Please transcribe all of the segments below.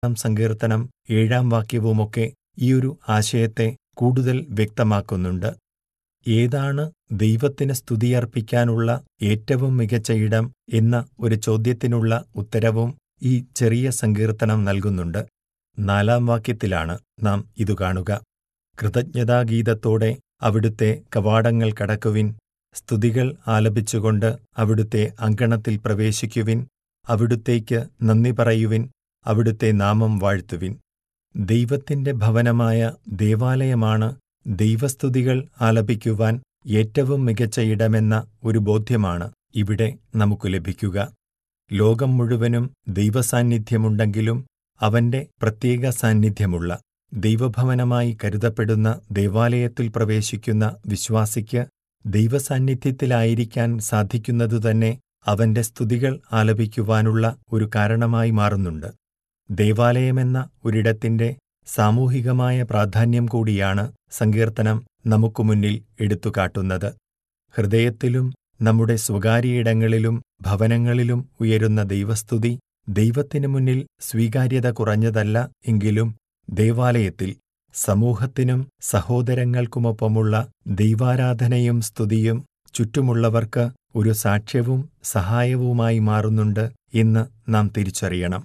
ാം സങ്കീർത്തനം ഏഴാം വാക്യവുമൊക്കെ ഈയൊരു ആശയത്തെ കൂടുതൽ വ്യക്തമാക്കുന്നുണ്ട് ഏതാണ് ദൈവത്തിന് സ്തുതിയർപ്പിക്കാനുള്ള ഏറ്റവും മികച്ച ഇടം എന്ന ഒരു ചോദ്യത്തിനുള്ള ഉത്തരവും ഈ ചെറിയ സങ്കീർത്തനം നൽകുന്നുണ്ട് നാലാം വാക്യത്തിലാണ് നാം ഇതു കാണുക കൃതജ്ഞതാഗീതത്തോടെ അവിടുത്തെ കവാടങ്ങൾ കടക്കുവിൻ സ്തുതികൾ ആലപിച്ചുകൊണ്ട് അവിടുത്തെ അങ്കണത്തിൽ പ്രവേശിക്കുവിൻ അവിടുത്തേക്ക് നന്ദി പറയുവിൻ അവിടുത്തെ നാമം വാഴ്ത്തുവിൻ ദൈവത്തിന്റെ ഭവനമായ ദേവാലയമാണ് ദൈവസ്തുതികൾ ആലപിക്കുവാൻ ഏറ്റവും മികച്ച ഇടമെന്ന ഒരു ബോധ്യമാണ് ഇവിടെ നമുക്ക് ലഭിക്കുക ലോകം മുഴുവനും ദൈവസാന്നിധ്യമുണ്ടെങ്കിലും അവന്റെ പ്രത്യേക സാന്നിധ്യമുള്ള ദൈവഭവനമായി കരുതപ്പെടുന്ന ദേവാലയത്തിൽ പ്രവേശിക്കുന്ന വിശ്വാസിക്ക് ദൈവസാന്നിധ്യത്തിലായിരിക്കാൻ സാധിക്കുന്നതുതന്നെ അവന്റെ സ്തുതികൾ ആലപിക്കുവാനുള്ള ഒരു കാരണമായി മാറുന്നുണ്ട് ദേവാലയമെന്ന ഒരിടത്തിന്റെ സാമൂഹികമായ പ്രാധാന്യം കൂടിയാണ് സങ്കീർത്തനം നമുക്കു മുന്നിൽ എടുത്തുകാട്ടുന്നത് ഹൃദയത്തിലും നമ്മുടെ സ്വകാര്യയിടങ്ങളിലും ഭവനങ്ങളിലും ഉയരുന്ന ദൈവസ്തുതി ദൈവത്തിനു മുന്നിൽ സ്വീകാര്യത കുറഞ്ഞതല്ല എങ്കിലും ദേവാലയത്തിൽ സമൂഹത്തിനും സഹോദരങ്ങൾക്കുമൊപ്പമുള്ള ദൈവാരാധനയും സ്തുതിയും ചുറ്റുമുള്ളവർക്ക് ഒരു സാക്ഷ്യവും സഹായവുമായി മാറുന്നുണ്ട് എന്ന് നാം തിരിച്ചറിയണം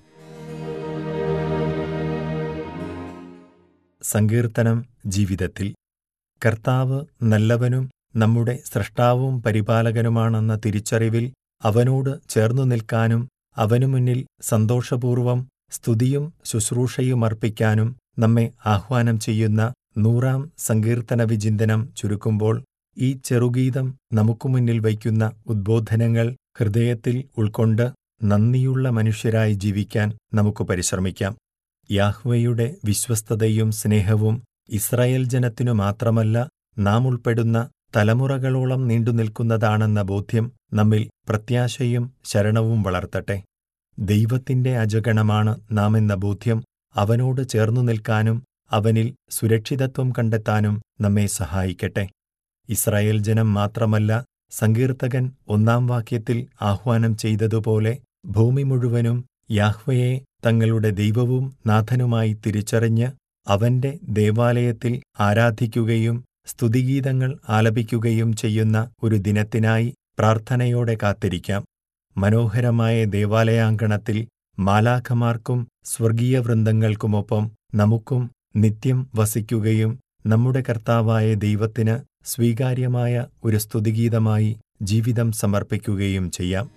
സങ്കീർത്തനം ജീവിതത്തിൽ കർത്താവ് നല്ലവനും നമ്മുടെ സ്രഷ്ടാവും പരിപാലകനുമാണെന്ന തിരിച്ചറിവിൽ അവനോട് ചേർന്നു നിൽക്കാനും അവനു മുന്നിൽ സന്തോഷപൂർവം സ്തുതിയും ശുശ്രൂഷയും അർപ്പിക്കാനും നമ്മെ ആഹ്വാനം ചെയ്യുന്ന നൂറാം സങ്കീർത്തന വിചിന്തനം ചുരുക്കുമ്പോൾ ഈ ചെറുഗീതം നമുക്കു മുന്നിൽ വയ്ക്കുന്ന ഉദ്ബോധനങ്ങൾ ഹൃദയത്തിൽ ഉൾക്കൊണ്ട് നന്ദിയുള്ള മനുഷ്യരായി ജീവിക്കാൻ നമുക്ക് പരിശ്രമിക്കാം യാഹ്വയുടെ വിശ്വസ്തതയും സ്നേഹവും ഇസ്രായേൽ ജനത്തിനു മാത്രമല്ല നാം ഉൾപ്പെടുന്ന തലമുറകളോളം നീണ്ടുനിൽക്കുന്നതാണെന്ന ബോധ്യം നമ്മിൽ പ്രത്യാശയും ശരണവും വളർത്തട്ടെ ദൈവത്തിന്റെ അജഗണമാണ് നാം എന്ന ബോധ്യം അവനോട് ചേർന്നു നിൽക്കാനും അവനിൽ സുരക്ഷിതത്വം കണ്ടെത്താനും നമ്മെ സഹായിക്കട്ടെ ഇസ്രായേൽ ജനം മാത്രമല്ല സങ്കീർത്തകൻ ഒന്നാം വാക്യത്തിൽ ആഹ്വാനം ചെയ്തതുപോലെ ഭൂമി മുഴുവനും യാഹ്വയെ തങ്ങളുടെ ദൈവവും നാഥനുമായി തിരിച്ചറിഞ്ഞ് അവന്റെ ദേവാലയത്തിൽ ആരാധിക്കുകയും സ്തുതിഗീതങ്ങൾ ആലപിക്കുകയും ചെയ്യുന്ന ഒരു ദിനത്തിനായി പ്രാർത്ഥനയോടെ കാത്തിരിക്കാം മനോഹരമായ ദേവാലയാങ്കണത്തിൽ മാലാഖമാർക്കും സ്വർഗീയ വൃന്ദങ്ങൾക്കുമൊപ്പം നമുക്കും നിത്യം വസിക്കുകയും നമ്മുടെ കർത്താവായ ദൈവത്തിന് സ്വീകാര്യമായ ഒരു സ്തുതിഗീതമായി ജീവിതം സമർപ്പിക്കുകയും ചെയ്യാം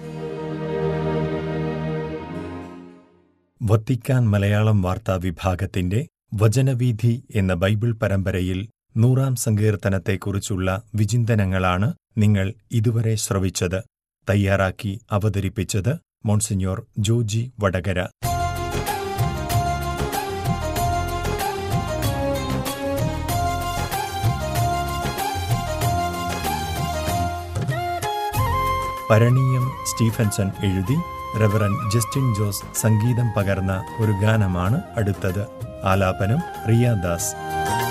വത്തിക്കാൻ മലയാളം വാർത്താ വിഭാഗത്തിന്റെ വചനവീഥി എന്ന ബൈബിൾ പരമ്പരയിൽ നൂറാം സങ്കീർത്തനത്തെക്കുറിച്ചുള്ള വിചിന്തനങ്ങളാണ് നിങ്ങൾ ഇതുവരെ ശ്രവിച്ചത് തയ്യാറാക്കി അവതരിപ്പിച്ചത് മോൺസിഞ്ഞോർ ജോജി വടകര പരണീയം സ്റ്റീഫൻസൺ എഴുതി റെവറൻ ജസ്റ്റിൻ ജോസ് സംഗീതം പകർന്ന ഒരു ഗാനമാണ് അടുത്തത് ആലാപനം റിയാദാസ്